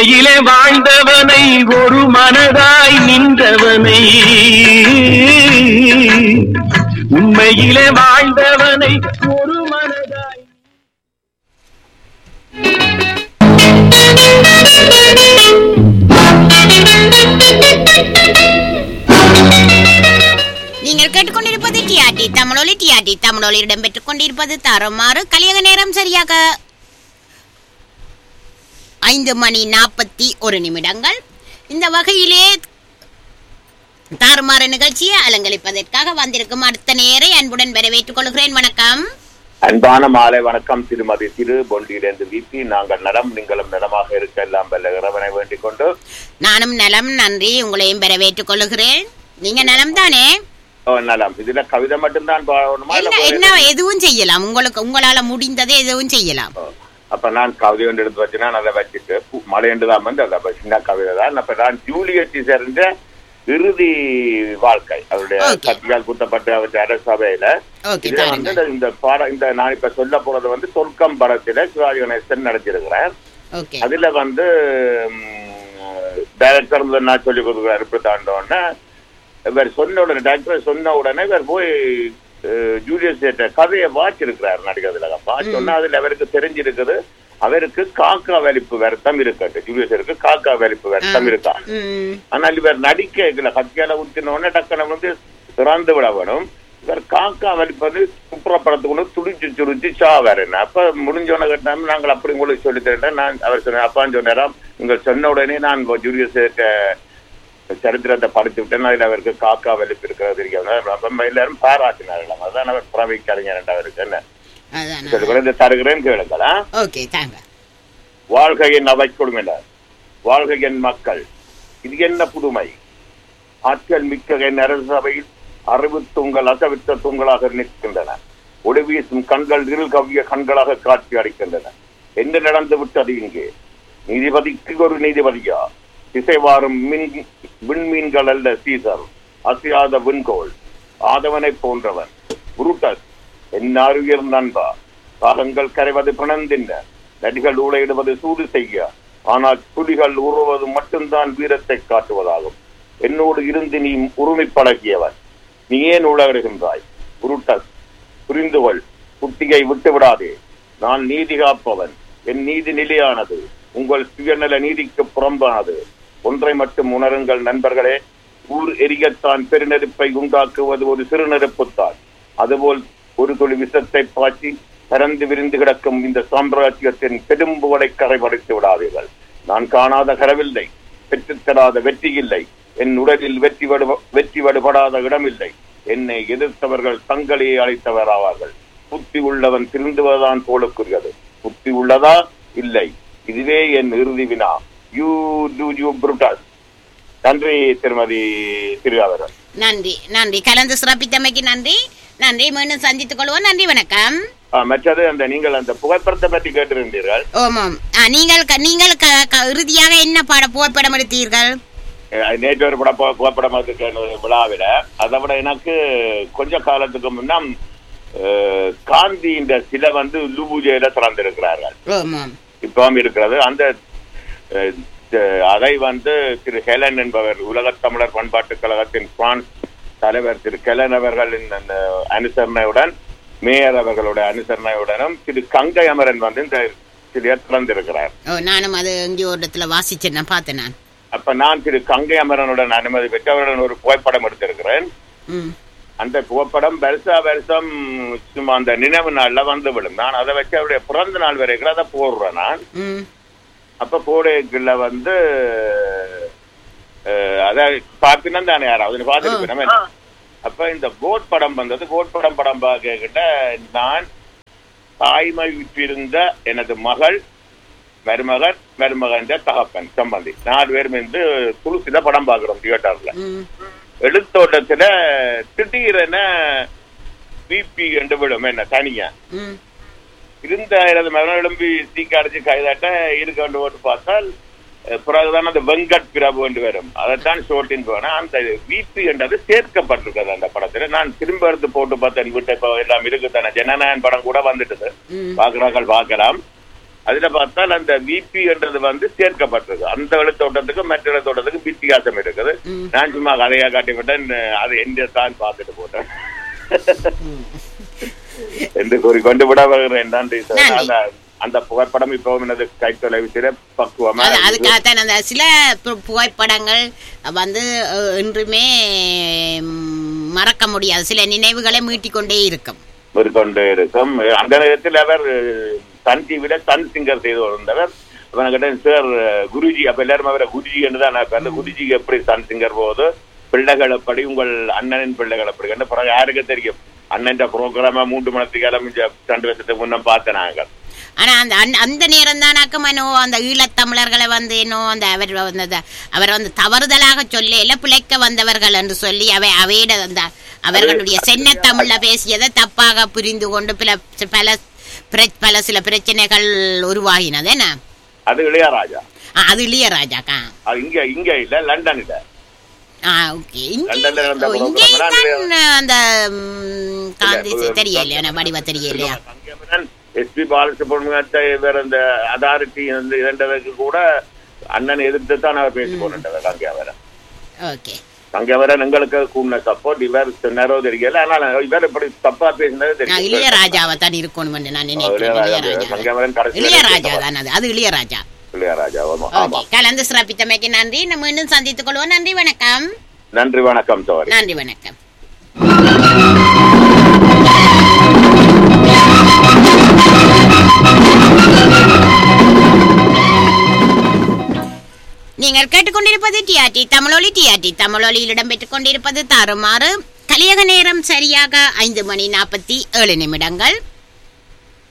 உண்மையிலே வாழ்ந்தவனை ஒரு மனதாய் நின்றவனை உண்மையிலே வாழ்ந்தவனை ஒரு மனதாய் நீங்கள் கேட்டுக்கொண்டிருப்பது டிஆர்டி தமிழொலி டிஆர்டி தமிழொலி இடம்பெற்றுக் கொண்டிருப்பது தரமாறு கலியக நேரம் சரியாக ஐந்து மணி நாற்பத்தி ஒரு நிமிடங்கள் இந்த வகையிலே தாறுமாறு நிகழ்ச்சியை அலங்கரிப்பதற்காக வந்திருக்கும் அடுத்த நேரை அன்புடன் வரவேற்றுக் கொள்கிறேன் வணக்கம் அன்பான மாலை வணக்கம் திருமதி திரு பொண்டியிலிருந்து விபி நாங்கள் நலம் நீங்களும் நலமாக இருக்க எல்லாம் வல்ல இறைவனை வேண்டிக் கொண்டு நானும் நலம் நன்றி உங்களையும் வரவேற்றுக் கொள்கிறேன் நீங்க நலம் தானே ஓ, நலம் இதுல கவிதை மட்டும்தான் பாடணுமா இல்ல என்ன வேற என்ன எதுவும் செய்யலாம் உங்களுக்கு உங்களால முடிந்ததை எதுவும் செய்யலாம் ஓ, அப்ப நான் கவிதை ஒன்று எடுத்து வச்சுனா அதை வச்சுட்டு பு- மழை தான் வந்து அதை அப்ப சின்ன கவிதை தான் அப்ப நான் ஜூலியட் சேர்ந்த இறுதி வாழ்க்கை அவருடைய Okay. கத்தியால் குத்தப்பட்ட அவருடைய அரசபையில ஓகே இதுல வந்து தாருங்கள் இந்த- இந்த பாடம் இந்த நான் இப்ப சொல்ல போறது வந்து சொர்க்கம் படத்துல சிவாஜி கணேசன் நடிச்சிருக்கிறேன் ஓகே அதுல வந்து டைரக்டர் நான் சொல்லி கொடுக்குறாரு இப்படி தாண்டோன்னு இவர் சொன்ன உடனே டைரக்டர் சொன்ன உடனே இவர் போய் அஹ், ஜூலியஸ் சேட்ட கதையை வாச்சிருக்கிறார் நடிக்கிறதுல வாச்சோன்னா அதுல அவருக்கு தெரிஞ்சிருக்குது அவருக்கு காக்கா வலிப்பு வருத்தம் இருக்கு ஜூலியஸருக்கு காக்கா வலிப்பு வருத்தம் இருக்கா ம் ஆனால் இவர் நடிக்க இதுல கத்தியால ஊத்தின உடனே டக்குன வந்து திறந்து விட வேணும் இவர் காக்கா வலிப்பது குப்புறப்படத்துக்குள்ள துடிச்சு துடிச்சு சாவாருன்னு அப்ப முடிஞ்சோன கட்டாம நாங்கள் அப்படி உங்களுக்கு சொல்லி தரேன் நான் அவர் சொன்ன அப்பான்னு சொன்னாராம் நீங்கள் சொன்ன உடனே நான் ஜூலியஸ் சரித்திரத்தை படித்து விட்டேன் அதில் அவருக்கு காக்கா வலிப்பு இருக்கிறது தெரியும் அப்ப எல்லாரும் பாராட்டினார்கள் அதான் அவர் புறவை கலைஞர் அவருக்கு என்ன அதான் சொல்லுகிறேன் இந்த தருகிறேன் கேளுங்களா ஓகே தாங்க வாழ்க என் அவை குழுமினர் வாழ்க என் மக்கள் இது என்ன புதுமை ஆற்றல் மிக்க என் அரசபையில் அறிவு தூங்கல் அசவித்த தூங்கலாக நிற்கின்றன ஒளி வீசும் கண்கள் இருள் கவ்விய கண்களாக காட்சி அளிக்கின்றன என்ன நடந்து விட்டது இங்கே நீதிபதிக்கு ஒரு நீதிபதியா திசைவாரும் மின் விண்மீன்கள் அல்ல சீசர் அசையாத விண்கோள் ஆதவனை போன்றவன் புருட்டஸ் என்னாருயர் நண்பா காலங்கள் கரைவது பிணந்தின்ன நடிகள் ஊழையிடுவது சூடு செய்ய ஆனால் புலிகள் உருவது மட்டும்தான் வீரத்தை காட்டுவதாகும் என்னோடு இருந்து நீ உரிமை பழகியவன் நீ ஏன் உலகிடுகின்றாய் புருட்டஸ் புரிந்து கொள் குட்டியை விட்டு விடாதே நான் நீதி காப்பவன் என் நீதி நிலையானது உங்கள் சுயநல நீதிக்கு புறம்பானது ஒன்றை மட்டும் உணருங்கள் நண்பர்களே ஊர் எரியத்தான் பெருநெருப்பை உண்டாக்குவது ஒரு சிறு நெருப்புத்தான் அதுபோல் ஒரு துளி விஷத்தை பாய்ச்சி பரந்து விரிந்து கிடக்கும் இந்த சாம்ராஜ்யத்தின் பெரும்புகளை கரைபடைத்து விடாதீர்கள் நான் காணாத கரவில்லை பெற்றுத்தராத வெற்றி இல்லை என் உடலில் வெற்றி வடு வெற்றி வடுபடாத இடமில்லை என்னை எதிர்த்தவர்கள் தங்களையே அழைத்தவராவார்கள் புத்தி உள்ளவன் திருந்துவதுதான் போலுக்குரியது புத்தி உள்ளதா இல்லை இதுவே என் இறுதி வினா யூ டூ யூ புருட்டாஸ் நன்றி திருமதி திருவாவரன் நன்றி நன்றி கலந்து சிறப்பித்தமைக்கு நன்றி நன்றி மீண்டும் சந்தித்துக் கொள்வோம் நன்றி வணக்கம் மற்றது அந்த நீங்கள் அந்த புகைப்படத்தை பற்றி கேட்டிருந்தீர்கள் ஓமாம் ஆ, நீங்கள் க- நீங்கள் க- க- இறுதியாக என்ன பாட புகைப்படம் எடுத்தீர்கள் அஹ் நேற்று ஒரு படம் பு- புகைப்படம் எடுத்துக்க விழாவில அதை விட எனக்கு கொஞ்ச காலத்துக்கு முன்னம் அஹ், காந்தியின் சிலை வந்து லுபுஜையில திறந்திருக்கிறார்கள் ஓமாம் இப்பவும் இருக்கிறது அந்த அஹ், த- அதை வந்து திரு ஹெலன் என்பவர் உலகத் தமிழர் பண்பாட்டுக் கழகத்தின் பிரான்ஸ் தலைவர் திரு கெலன் அவர்களின் அந்த அனுசரணையுடன் மேயர் அவர்களுடைய அனுசரணையுடனும் திரு கங்கை அமரன் வந்து இந்த சிலையை திறந்திருக்கிறார் ஓ நானும் அது எங்கேயோ ஒரு இடத்துல வாசிச்சேன் நான் பார்த்தேன் நான் அப்ப நான் திரு கங்கை அமரனுடன் அனுமதி பெற்று அவருடன் ஒரு புகைப்படம் எடுத்திருக்கிறேன் ம் அந்த புகைப்படம் வருஷா வருஷம் சும்மா அந்த நினைவு நாள்ல வந்து விடும் நான் அதை வச்சு அவருடைய பிறந்த நாள் வரைக்கும் அதை போடுறேன் நான் ம் அப்ப போடைக்குள்ள வந்து அஹ், அதை பார்த்தினா தானே யாராவது பார்த்துருப்பேன் அப்ப இந்த போட் படம் வந்தது போட் படம் படம் பார்க்கிட்ட நான் தாய்மை விட்டிருந்த எனது மகள் மருமகன் மருமகன் தகப்பன் சம்பந்தி நாலு பேரும் வந்து துளசில படம் பார்க்கிறோம் தியேட்டர்ல ம் எழுத்தோட்டத்துல திடீரென பிபி என்று விடும் என்ன தனியா ம் இருந்த எனது மகன் எழும்பி சீக்க அடிச்சு கைதாட்ட இருக்க வேண்டும் போட்டு பார்த்தால் அஹ், பிறகுதான் அந்த வெங்கட் பிரபு என்று வரும் அதைத்தான் ஷோட்டின் போனேன் அந்த விபி என்றது சேர்க்கப்பட்டிருக்கிறது அந்த படத்துல நான் திரும்ப எடுத்து போட்டு பார்த்தேன் வீட்டை இப்போ எல்லாம் இருக்கு தானே ஜனநாயகன் படம் கூட வந்துட்டது ம் பார்க்கிறார்கள் பார்க்கலாம் அதுல பார்த்தால் அந்த விபி என்றது வந்து சேர்க்கப்பட்டிருக்கு அந்த எழுத்தோட்டத்துக்கும் மற்ற எழுத்தோட்டத்துக்கும் வித்தியாசம் இருக்குது ம். நான் சும்மா கதையா காட்டிவிட்டேன் அதை எந்த தான் பார்த்துட்டு போட்டேன் என்று கூறிக்கொண்டு விட வருகிறேன் நன்றி சார் நன்றி. அந்த அந்த புகைப்படம் இப்பவும் எனது கைத்தொலைவிசில பக்குவமா அது அதுக்காகத்தான் அந்த சில பு- புகைப்படங்கள் வந்து அஹ், என்றுமே ம், மறக்க முடியாது சில நினைவுகளை மீட்டிக்கொண்டே இருக்கும் கொண்டு இருக்கும் அந்த நேரத்தில் அவர் சன் டிவில சன் சிங்கர் செய்து வந்தவர் அவன்கிட்ட சார் குருஜி அப்ப எல்லாரும் அவரை குருஜி என்று தான் நான் அந்த குருஜி எப்படி சன் சிங்கர் போகுது பிள்ளைகள் எப்படி உங்கள் அண்ணனின் பிள்ளைகள் எப்படி கண்டு பிறகு யாருக்கு தெரியும் அண்ணன் ப்ரோக்ராம மூன்று மணத்துக்கு கிளம்பி ரெண்டு வருஷத்துக்கு முன்ன பார்த்தேன் நாங்கள் ஆனா அந்த அந்த- அந்த நேரம் தான் என்னோ அந்த ஈழத்தமிழர்களை வந்து என்னோ அந்த அவர் வந்து அந்த- அவர் வந்து தவறுதலாக சொல்லி இல்ல பிழைக்க வந்தவர்கள் என்று சொல்லி அவை அவையிட அந்த அவர்களுடைய சென்ன தமிழ்ல பேசியதை தப்பாக புரிந்து கொண்டு பல பல பிர- பல சில பிரச்சனைகள் உருவாகினது என்ன அது இளையராஜா ஆ, அது இளையராஜாக்கா அது இங்க இங்க இல்ல லண்டன்ல ஆ ஓகே இங்கே லண்டன்ல நடந்த ஓ, program இங்கேயும் தான் தான் அந்த ம், காந்தி இல்ல, தெரியலையா நான் வடிவ தெரியலையா எஸ்பி பாலசுப்ரமணியத்தை வேற இந்த அதாரிட்டி வந்து இரண்டதுக்கு கூட அண்ணன் எதிர்த்து தான் அவர் பேசி கொண்டிருந்தவர் கங்கையாவரன் ஓகே கங்கையாவரன் எங்களுக்கு கூடின சப்போர்ட் இவர் சொன்னாரோ தெரியல ஆனால் இவர் இப்படி தப்பா பேசினது நான் தெரியும் இளையராஜாவை தான் இருக்கணும் நான் நினைக்கிறேன் இளையராஜா கங்கையாவரன் கடைசி இளையராஜா தான் அது அது இளையராஜா இளையராஜா ஆமா ஆமா ஓகே கலந்து சிறப்பித்தமைக்கு நன்றி நம்ம மீண்டும் சந்தித்துக் கொள்வோம் நன்றி வணக்கம் நன்றி வணக்கம் சோரி நன்றி வணக்கம் நீங்கள் கேட்டுக்கொண்டிருப்பது டிஆர்டி தமிழொலி டிஆர்டி தமிழொலியில் இடம்பெற்றுக் கொண்டிருப்பது தாறுமாறு கலியக நேரம் சரியாக ஐந்து மணி நாற்பத்தி ஏழு நிமிடங்கள்